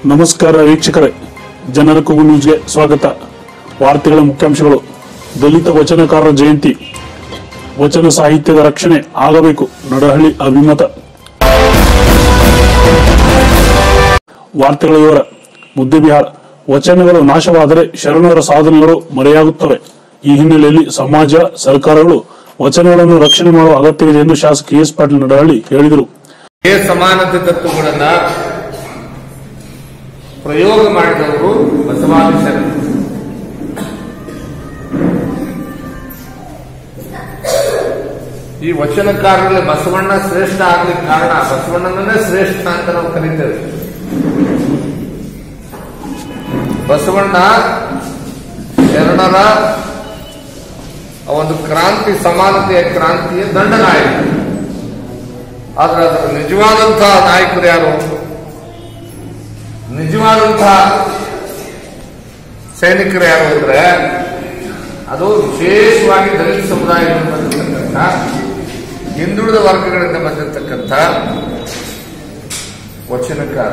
ನಮಸ್ಕಾರ ವೀಕ್ಷಕರೇ ಜನರ ಕೂಗು ನ್ಯೂಸ್ಗೆ ಸ್ವಾಗತ ವಾರ್ತೆಗಳ ಮುಖ್ಯಾಂಶಗಳು ದಲಿತ ವಚನಕಾರರ ಜಯಂತಿ ವಚನ ಸಾಹಿತ್ಯದ ರಕ್ಷಣೆ ಆಗಬೇಕು ನಡಹಳ್ಳಿ ಅಭಿಮತ ವಾರ್ತೆಗಳ ವಿವರ ಮುದ್ದೆಬಿಹಾರ ವಚನಗಳು ನಾಶವಾದರೆ ಶರಣರ ಸಾಧನೆಗಳು ಮರೆಯಾಗುತ್ತವೆ ಈ ಹಿನ್ನೆಲೆಯಲ್ಲಿ ಸಮಾಜ ಸರ್ಕಾರಗಳು ವಚನಗಳನ್ನು ರಕ್ಷಣೆ ಮಾಡುವ ಅಗತ್ಯವಿದೆ ಎಂದು ಶಾಸಕ ಎಸ್ ಪಾಟೀಲ್ ನಡಹಳ್ಳಿ ಹೇಳಿದರು ಏ ಸಮಾನತೆ ತತ್ವಗಳನ್ನ ಪ್ರಯೋಗ ಮಾಡಿದವರು ಬಸವಾದಿ ಶರಣರು ಈ ವಚನಕಾರರಲ್ಲಿ ಬಸವಣ್ಣ ಶ್ರೇಷ್ಠ ಆಗ್ಲಿಕ್ಕೆ ಕಾರಣ ಬಸವಣ್ಣನನ್ನೇ ಶ್ರೇಷ್ಠ ಅಂತ ನಾವು ಕರೀತೇವೆ ಬಸವಣ್ಣ ಶರಣರ ಆ ಒಂದು ಕ್ರಾಂತಿ ಸಮಾನತೆಯ ಕ್ರಾಂತಿಯ ದಂಡನಾಯಕ ಆದ್ರೆ ಅದರ ನಿಜವಾದಂತಹ ನಾಯಕರು ಯಾರು ನಿಜವಾದಂತಹ ಸೈನಿಕರು ಯಾರು ಅಂದ್ರೆ ಅದು ವಿಶೇಷವಾಗಿ ದಲಿತ ಸಮುದಾಯದಿಂದ ಬಂದಿರತಕ್ಕಂಥ ಹಿಂದುಳಿದ ವರ್ಗಗಳಿಂದ ಬಂದಿರತಕ್ಕಂಥ ವಚನಕಾರ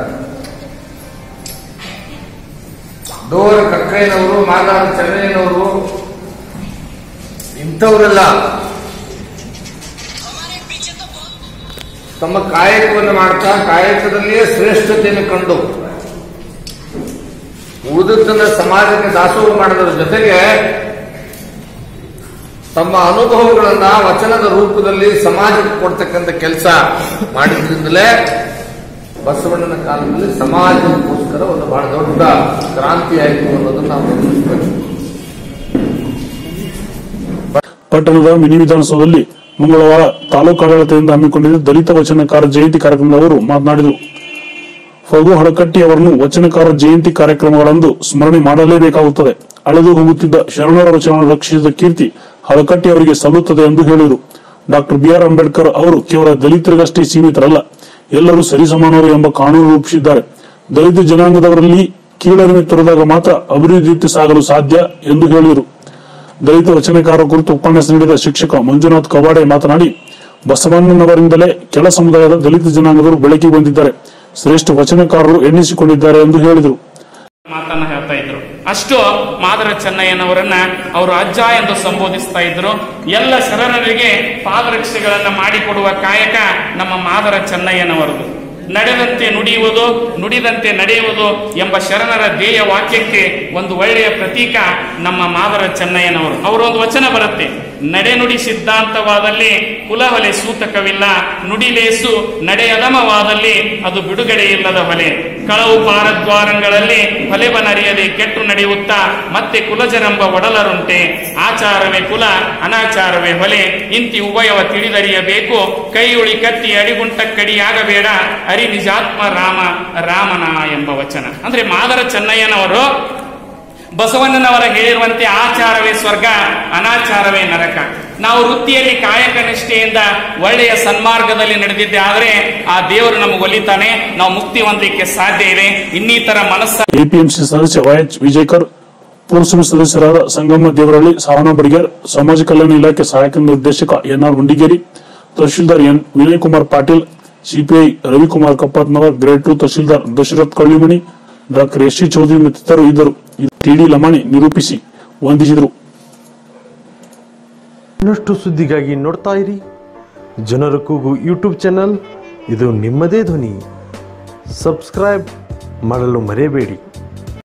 ಡೋರ ಕಕ್ಕಯ್ಯನವರು ಮಾದಾರ ಚೆನ್ನಯ್ಯನವರು ಇಂಥವರೆಲ್ಲ ತಮ್ಮ ಕಾಯಕವನ್ನು ಮಾಡ್ತಾ ಕಾಯಕದಲ್ಲಿಯೇ ಶ್ರೇಷ್ಠತೆಯನ್ನು ಕಂಡು ಉಳಿದದ್ದನ್ನ ಸಮಾಜಕ್ಕೆ ದಾಸೋಹ ಮಾಡೋದ್ರ ಜೊತೆಗೆ ತಮ್ಮ ಅನುಭವಗಳನ್ನ ವಚನದ ರೂಪದಲ್ಲಿ ಸಮಾಜಕ್ಕೆ ಕೊಡ್ತಕ್ಕಂಥ ಕೆಲಸ ಮಾಡಿದ್ರಿಂದಲೇ ಬಸವಣ್ಣನ ಕಾಲದಲ್ಲಿ ಸಮಾಜಕ್ಕೋಸ್ಕರ ಒಂದು ಬಹಳ ದೊಡ್ಡ ಕ್ರಾಂತಿ ಆಯಿತು ಅನ್ನೋದನ್ನ ನಾವು ಗಮನಿಸಬೇಕು ಪಟ್ಟಣದ ಮಿನಿ ವಿಧಾನಸೌಧದಲ್ಲಿ ಮಂಗಳವಾರ ತಾಲೂಕು ಆಡಳಿತದಿಂದ ಹಮ್ಮಿಕೊಂಡಿದ್ದ ದಲಿತ ವಚನಕಾರ ಜಯಂತಿ ಕಾರ್ಯಕ್ರಮದಲ್ಲಿ ಅವರು ಮಾತನಾಡಿದರು ಫಗು ಹಳಕಟ್ಟಿ ಅವರನ್ನು ವಚನಕಾರ ಜಯಂತಿ ಕಾರ್ಯಕ್ರಮಗಳಂದು ಸ್ಮರಣೆ ಮಾಡಲೇಬೇಕಾಗುತ್ತದೆ ಅಳೆದು ಹೋಗುತ್ತಿದ್ದ ಶರಣರ ವಚನವನ್ನು ರಕ್ಷಿಸಿದ ಕೀರ್ತಿ ಹಳಕಟ್ಟಿ ಅವರಿಗೆ ಸಲ್ಲುತ್ತದೆ ಎಂದು ಹೇಳಿದರು ಡಾಕ್ಟರ್ ಬಿಆರ್ ಅಂಬೇಡ್ಕರ್ ಅವರು ಕೇವಲ ದಲಿತರಿಗಷ್ಟೇ ಸೀಮಿತರಲ್ಲ ಎಲ್ಲರೂ ಸರಿಸಮಾನರು ಎಂಬ ಕಾನೂನು ರೂಪಿಸಿದ್ದಾರೆ ದಲಿತ ಜನಾಂಗದವರಲ್ಲಿ ಕೀಳರಿಮೆ ತೊರೆದಾಗ ಮಾತ್ರ ಅಭಿವೃದ್ಧಿ ಸಾಗಲು ಸಾಧ್ಯ ಎಂದು ಹೇಳಿದರು ದಲಿತ ವಚನಕಾರ ಕುರಿತು ಉಪನ್ಯಾಸ ನೀಡಿದ ಶಿಕ್ಷಕ ಮಂಜುನಾಥ್ ಕವಾಡೆ ಮಾತನಾಡಿ ಬಸವಣ್ಣನವರಿಂದಲೇ ಕೆಳ ಸಮುದಾಯದ ದಲಿತ ಜನಾಂಗದವರು ಬೆಳಕಿಗೆ ಬಂದಿದ್ದಾರೆ ಶ್ರೇಷ್ಠ ವಚನಕಾರರು ಎನ್ನಿಸಿಕೊಂಡಿದ್ದಾರೆ ಎಂದು ಹೇಳಿದರು ಮಾತನ್ನ ಹೇಳ್ತಾ ಇದ್ರು ಅಷ್ಟು ಮಾದರ ಚೆನ್ನಯ್ಯನವರನ್ನ ಅವರು ಅಜ್ಜ ಎಂದು ಸಂಬೋಧಿಸ್ತಾ ಇದ್ರು ಎಲ್ಲ ಶರಣರಿಗೆ ಪಾದರಕ್ಷೆಗಳನ್ನ ಮಾಡಿಕೊಡುವ ಕಾಯಕ ನಮ್ಮ ಮಾದರ ಚೆನ್ನಯ್ಯನವರದು ನಡೆದಂತೆ ನುಡಿಯುವುದು ನುಡಿದಂತೆ ನಡೆಯುವುದು ಎಂಬ ಶರಣರ ಧ್ಯೇಯ ವಾಕ್ಯಕ್ಕೆ ಒಂದು ಒಳ್ಳೆಯ ಪ್ರತೀಕ ನಮ್ಮ ಮಾದರ ಚೆನ್ನಯ್ಯನವರು ಅವರೊಂದು ವಚನ ಬರುತ್ತೆ ನಡೆನುಡಿ ಸಿದ್ಧಾಂತವಾದಲ್ಲಿ ಕುಲಹೊಲೆ ಸೂತಕವಿಲ್ಲ ನುಡಿಲೇಸು ನಡೆಯದಮವಾದಲ್ಲಿ ಅದು ಬಿಡುಗಡೆ ಇಲ್ಲದ ಹೊಲೆ ಕಳವು ಪಾರದ್ವಾರಂಗಳಲ್ಲಿ ಹೊಲೆಬನರಿಯದೆ ಕೆಟ್ಟು ನಡೆಯುತ್ತಾ ಮತ್ತೆ ಕುಲಜರೆಂಬ ಒಡಲರುಂಟೆ ಆಚಾರವೇ ಕುಲ ಅನಾಚಾರವೇ ಹೊಲೆ ಇಂತಿ ಉಭಯವ ತಿಳಿದರಿಯಬೇಕು ಕೈಯುಳಿ ಕತ್ತಿ ಅಡಿಗುಂಟ ಕಡಿಯಾಗಬೇಡ ಅರಿ ನಿಜಾತ್ಮ ರಾಮ ರಾಮನ ಎಂಬ ವಚನ ಅಂದ್ರೆ ಮಾದರ ಚೆನ್ನಯ್ಯನವರು ಬಸವಣ್ಣನವರ ಹೇಳಿರುವಂತೆ ಆಚಾರವೇ ಸ್ವರ್ಗ ಅನಾಚಾರವೇ ನರಕ ನಾವು ವೃತ್ತಿಯಲ್ಲಿ ಕಾಯಕ ನಿಷ್ಠೆಯಿಂದ ಒಳ್ಳೆಯ ಸನ್ಮಾರ್ಗದಲ್ಲಿ ನಡೆದಿದ್ದೆ ಆದರೆ ಆ ದೇವರು ನಮಗೆ ಒಲಿತಾನೆ ನಾವು ಮುಕ್ತಿ ಹೊಂದಲಿಕ್ಕೆ ಸಾಧ್ಯ ಇದೆ ಇನ್ನಿತರ ಮನಸ್ಸ ಎಪಿಎಂಸಿ ಸದಸ್ಯ ವೈಎಚ್ ವಿಜಯಕರ್ ಪುರಸಭೆ ಸದಸ್ಯರಾದ ಸಂಗಮ್ಮ ದೇವರಳ್ಳಿ ಸಾವನ ಬಡಿಗೇರ್ ಸಮಾಜ ಕಲ್ಯಾಣ ಇಲಾಖೆ ಸಹಾಯಕ ನಿರ್ದೇಶಕ NR Hundigeri tahsildar N Vinay Kumar Patil CPI Ravikumar Kappatnavar grade two tahsildar Dasharath Kallimani doctor S C Chaudhari ಮತ್ತಿತರರು ಇದ್ದರು ಟಿಡಿ ಲಮಾಣಿ ನಿರೂಪಿಸಿ ವಂದಿಸಿದರು ಇನ್ನಷ್ಟು ಸುದ್ದಿಗಾಗಿ ನೋಡ್ತಾ ಇರಿ ಜನರ ಕೂಗು ಯೂಟ್ಯೂಬ್ ಚಾನಲ್ ಇದು ನಿಮ್ಮದೇ ಧ್ವನಿ ಸಬ್ಸ್ಕ್ರೈಬ್ ಮಾಡಲು ಮರೆಯಬೇಡಿ